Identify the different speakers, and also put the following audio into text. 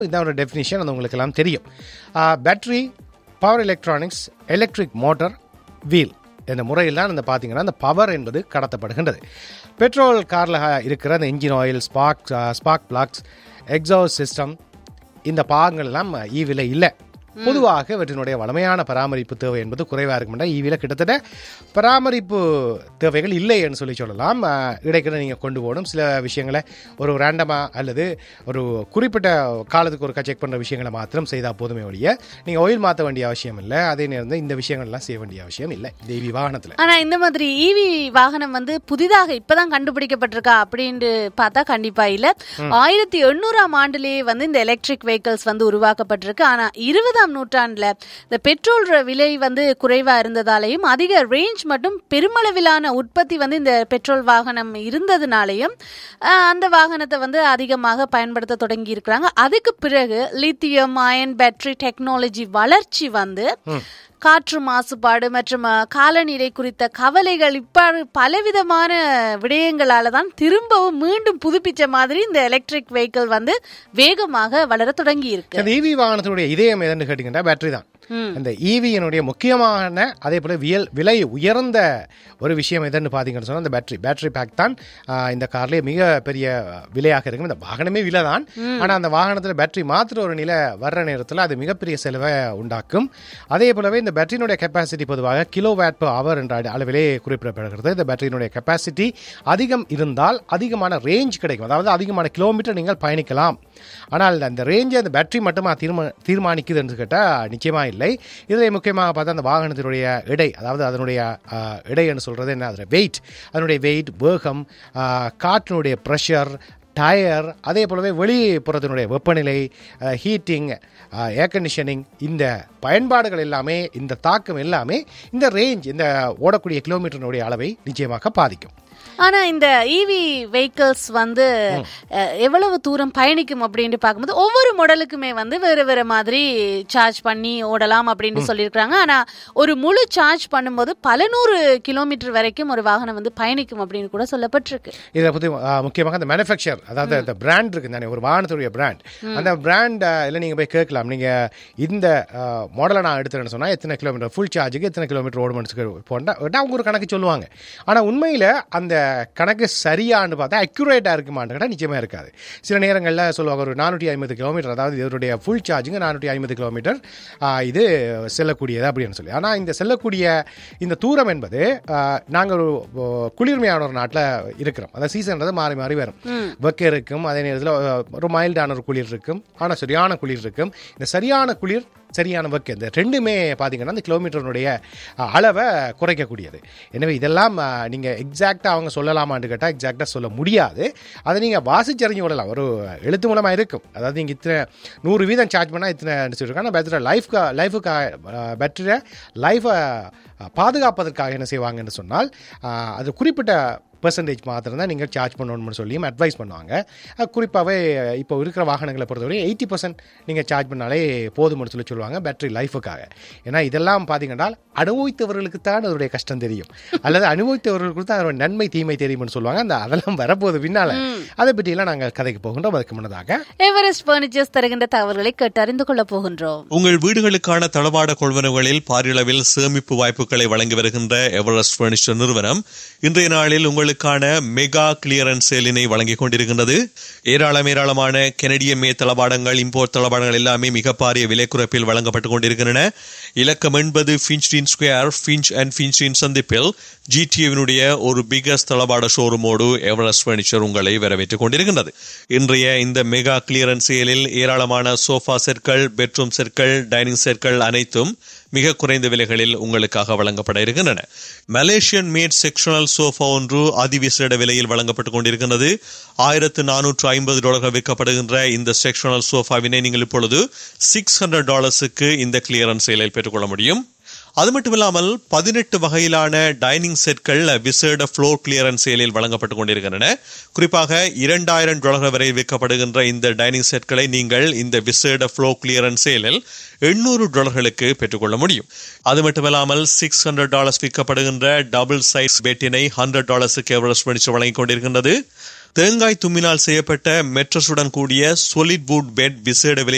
Speaker 1: இதான் ஒரு டெஃபினிஷன் அது உங்களுக்கு எல்லாம் தெரியும் battery power electronics electric motor wheel இந்த முறையில் தான் இந்த பார்த்தீங்கன்னா அந்த பவர் என்பது கடத்தப்படுகின்றது பெட்ரோல் காரில் இருக்கிற அந்த engine oil spark spark plugs exhaust system இந்த பாகங்கள் எல்லாம் ஈவில இல்லை பொதுவாக இவற்றினுடைய வளமையான பராமரிப்பு தேவை என்பது குறைவாக இருக்கும் ஈவில கிட்டத்தட்ட பராமரிப்பு தேவைகள் இல்லைன்னு சொல்லி சொல்லலாம் அஹ், இடைக்கிட நீங்கள் கொண்டு போகணும் சில விஷயங்களை ஒரு ரேண்டமாக அல்லது ஒரு குறிப்பிட்ட காலத்துக்கு ஒரு செக் பண்ணுற விஷயங்களை மாத்திரம் செய்தால் போதுமே ஒழிய நீங்கள் ஆயில் மாற்ற வேண்டிய அவசியம் இல்லை அதே நேரம் இந்த விஷயங்கள்லாம் செய்ய வேண்டிய அவசியம் இல்லை இந்த ஈவி வாகனத்தில்
Speaker 2: ஆனா இந்த மாதிரி ஈவி வாகனம் வந்து புதிதாக இப்பதான் கண்டுபிடிக்கப்பட்டிருக்கா அப்படின்ட்டு பார்த்தா கண்டிப்பா இல்ல ஆயிரத்தி எண்ணூறாம் ஆண்டுலேயே வந்து இந்த எலக்ட்ரிக் வெஹிக்கிள்ஸ் வந்து உருவாக்கப்பட்டிருக்கு ஆனா இருபதாம் நூற்றாண்டுல இந்த பெட்ரோல் ர- விலை வந்து குறைவா இருந்ததாலையும் அதிக ரேஞ்ச் மற்றும் பெருமளவிலான உற்பத்தி வந்து இந்த பெட்ரோல் வாகனம் இருந்ததுனாலையும் ஆஹ், அந்த வாகனத்தை வந்து அதிகமாக பயன்படுத்த தொடங்கி இருக்கிறாங்க அதுக்கு பிறகு லித்தியம் அயன் பேட்டரி டெக்னாலஜி வளர்ச்சி வந்து காற்று மாசுபாடு மற்றும் அஹ், காலநிலை குறித்த கவலைகள் இப்பாறு பலவிதமான விடயங்களால தான் திரும்பவும் மீண்டும் புதுப்பிச்ச மாதிரி இந்த எலக்ட்ரிக் வெஹிக்கிள் வந்து வேகமாக வளர தொடங்கி இருக்கு
Speaker 1: அந்த ஈவி வாகனத்தினுடைய இதயம் எதுன்னு கேட்டிங்கன்னா பேட்டரி தான் அந்த ஈவியினுடைய முக்கியமான அதே போல வியல் விலை உயர்ந்த ஒரு விஷயம் எதுன்னு பார்த்தீங்கன்னு சொன்னால் அந்த பேட்டரி பேட்டரி பேக் தான் ஆஹ், இந்த கார்லேயே மிக பெரிய விலையாக இருக்கும் இந்த வாகனமே விலை தான் ஆனால் அந்த வாகனத்தில் பேட்டரி மாத்திர ஒரு நிலை வர்ற நேரத்தில் அது மிகப்பெரிய செலவை உண்டாக்கும் அதே போலவே இந்த பேட்டரியினுடைய கெப்பாசிட்டி பொதுவாக கிலோ வேட் per அவர் என்ற அடி- அளவிலே குறிப்பிடப்படுகிறது இந்த பேட்டரியினுடைய கெப்பாசிட்டி அதிகம் இருந்தால் அதிகமான ரேஞ்ச் கிடைக்கும் அதாவது அதிகமான கிலோமீட்டர் நீங்கள் பயணிக்கலாம் ஆனால் அந்த ரேஞ்சை அந்த பேட்டரி மட்டுமா தீர்மா தீர்மானிக்குதுன்னு கேட்டால் நிச்சயமா இல்லை இதில் முக்கியமாக பார்த்தா அந்த வாகனத்தினுடைய எடை அதாவது அதனுடைய ஆஹ், எடை என்று சொல்கிறது என்ன அதனுடைய வெயிட் அதனுடைய வெயிட் வேகம் ஆஹ், காற்றினுடைய ப்ரெஷர் டயர் அதே போலவே வெளிப்புறத்தினுடைய வெப்பநிலை ஹீட்டிங் ஏர் கண்டிஷனிங் இந்த பயன்பாடுகள் எல்லாமே இந்த தாக்கம் எல்லாமே இந்த ரேஞ்ச் இந்த ஓடக்கூடிய கிலோமீட்டரினுடைய அளவை நிச்சயமாக பாதிக்கும்
Speaker 2: ஆனா இந்த ஈவி வெஹிக்கிள்ஸ் வந்து அஹ், எவ்வளவு தூரம் பயணிக்கும் அப்படின்னு பார்க்கும்போது ஒவ்வொரு மாடலுக்குமே வந்து வேற வேற மாதிரி சார்ஜ் பண்ணி ஓடலாம் அப்படின்னு சொல்லியிருக்காங்க ஆனா ஒரு முழு சார்ஜ் பண்ணும்போது பல நூறு கிலோமீட்டர் வரைக்கும் ஒரு வாகனம் வந்து பயணிக்கும் அப்படின்னு கூட சொல்லப்பட்டிருக்கு
Speaker 1: இதை பற்றி முக்கியமாக அந்த மேனுஃபேக்சர் அதாவது அந்த பிராண்ட் இருக்கு தானே ஒரு வாகனத்துடைய பிராண்ட் அந்த பிராண்ட் இல்லை நீங்கள் போய் கேட்கலாம் நீங்கள் இந்த மாடலை நான் எடுத்துறேன்னு சொன்னால் எத்தனை கிலோமீட்டர் ஃபுல் சார்ஜுக்கு எத்தனை கிலோமீட்டர் ஓடுமெண்ட்ஸ்க்கு போண்டா அவங்க ஒரு கணக்கு சொல்லுவாங்க ஆனால் உண்மையில் அந்த கணக்கு சரியான்னு பார்த்தா அக்யூரேட்டாக இருக்குமான்னு கேட்டால் நிச்சயமாக இருக்காது சில நேரங்களில் சொல்லுவாங்க ஒரு நானூற்றி ஐம்பது கிலோமீட்டர் அதாவது இதனுடைய ஃபுல் சார்ஜுங்க நானூற்றி ஐம்பது கிலோமீட்டர் இது செல்லக்கூடியது அப்படின்னு சொல்லி ஆனால் இந்த செல்லக்கூடிய இந்த தூரம் என்பது நாங்கள் ஒரு ஓ, குளிர்மையான ஒரு நாட்டில் இருக்கிறோம் அந்த சீசன்றது மாறி மாறி வரும் வெக்க இருக்கும் அதே நேரத்தில் ஒரு மைல்டான ஒரு குளிர் இருக்கும் ஆனால் சரியான குளிர் இருக்கும் இந்த சரியான குளிர் சரியான வெக்க இந்த ரெண்டுமே பார்த்தீங்கன்னா அந்த கிலோமீட்டருடைய அஹ், அளவை குறைக்கக்கூடியது எனவே இதெல்லாம் நீங்கள் எக்ஸாக்டாக அவங்க சொல்லலாமான்னு கேட்டால் எக்ஸாக்டாக சொல்ல முடியாது அதை நீங்கள் வாசிச்சறிஞ்சு விடலாம் ஒரு எழுத்து மூலமாக இருக்கும் அதாவது நீங்கள் இத்தனை நூறு வீதம் சார்ஜ் பண்ணால் இத்தனை சொல்லியிருக்காங்க ஆனால் பேட்டரி லைஃப்க்கு லைஃபுக்கு பேட்டரியை லைஃபை பாதுகாப்பதற்காக என்ன செய்வாங்கன்னு சொன்னால் அஹ், அது குறிப்பிட்ட பெர்சன்டேஜ் மாத்திரம் தான் நீங்கள் சார்ஜ் பண்ணணும்னு சொல்லியும் அட்வைஸ் பண்ணுவாங்க அஹ் குறிப்பாகவே இப்போ இருக்கிற வாகனங்களை பொறுத்தவரை எயிட்டி பர்சன்ட் நீங்கள் சார்ஜ் பண்ணாலே போதும்னு சொல்லி சொல்லுவாங்க பேட்டரி லைஃபுக்காக ஏன்னா இதெல்லாம் பார்த்தீங்கன்னா அனுபவித்தவர்களுக்கு தான் அதனுடைய கஷ்டம் தெரியும் அல்லது அனுபவித்தவர்களுக்கு தான் அதோட நன்மை தீமை தெரியும்னு சொல்லுவாங்க அந்த அதெல்லாம் வரப்போகுது பின்னால் அதை பற்றியெல்லாம் நாங்கள் கதைக்கு போகின்றோம் அதுக்கு முன்னதாக
Speaker 2: எவரெஸ்ட் பர்னிச்சர்ஸ் தருகின்ற தகவல்களை கேட்டு அறிந்து கொள்ள போகின்றோம்
Speaker 3: உங்கள் வீடுகளுக்கான தளவாட கொள்வனவுகளில் பாரியளவில் சேமிப்பு வாய்ப்புகளை வழங்கி வருகின்ற எவரெஸ்ட் பர்னிச்சர் நிறுவனம் இன்றைய நாளில் உங்களுக்கான மெகா கிளியரன்ஸ் சேலினை வழங்கிக் கொண்டிருக்கின்றது ஏராளம் ஏராளமான கெனடிய மே தளபாடங்கள் இம்போர்ட் தளபாடங்கள் எல்லாமே மிக பாரிய விலை குறைப்பில் வழங்கப்பட்டுக் கொண்டிருக்கின்றன இலக்கம் என்பது Finchdene square Finch and Finchdene சந்திப்பில் ஜிடிஏவினுடைய ஒரு பிகஸ்ட் தளபாட ஷோரூமோடு எவரெஸ்ட் பர்னிச்சர் உங்களை வரவேற்றுக் கொண்டிருக்கின்றது இன்றைய இந்த மெகா கிளியரன்ஸ் சேலில் ஏராளமான சோஃபா செற்கள் பெட்ரூம் செற்கள் டைனிங் செற்கள் அனைத்தும் மிக குறைந்த விலைகளில் உங்களுக்காக வழங்கப்பட இருக்கின்றன மலேசியன் மேட் செக்ஷனல் சோஃபா ஒன்று அதிவிசேட விலையில் வழங்கப்பட்டுக் கொண்டிருக்கின்றது ஆயிரத்து நானூற்று ஐம்பது டாலர்கள் விற்கப்படுகின்ற இந்த செக்ஷனல் சோஃபாவினை நீங்கள் இப்பொழுது சிக்ஸ் ஹண்ட்ரட் டாலர்ஸுக்கு இந்த கிளியரன்ஸ் சேலில் பெற்றுக்கொள்ள முடியும் அது மட்டும் இல்லாமல் பதினெட்டு வகையிலான டைனிங் செட்கள் விசேட ஃப்ளோர் கிளியரன்ஸ் சேலில் வழங்கப்பட்டுக் கொண்டிருக்கின்றன குறிப்பாக இரண்டாயிரம் டாலர்கள் வரை விற்கப்படுகின்ற இந்த டைனிங் செட்களை நீங்கள் இந்த விசேட ஃப்ளோர் கிளியரன்ஸ் சேலில் எண்ணூறு டாலர்களுக்கு பெற்றுக்கொள்ள முடியும் அது மட்டுமில்லாமல் சிக்ஸ் ஹண்ட்ரட் டாலர்ஸ் விற்கப்படுகின்ற டபுள் சைஸ் பெட்டினை ஹண்ட்ரட் டாலர்ஸுக்கு எவரெஸ்ட் பணிச்சு வழங்கிக் கொண்டிருக்கின்றது தேங்காய் தும்மினால் செய்யப்பட்ட மெட்ரஸுடன் கூடிய solid wood பெட் விசேட விலை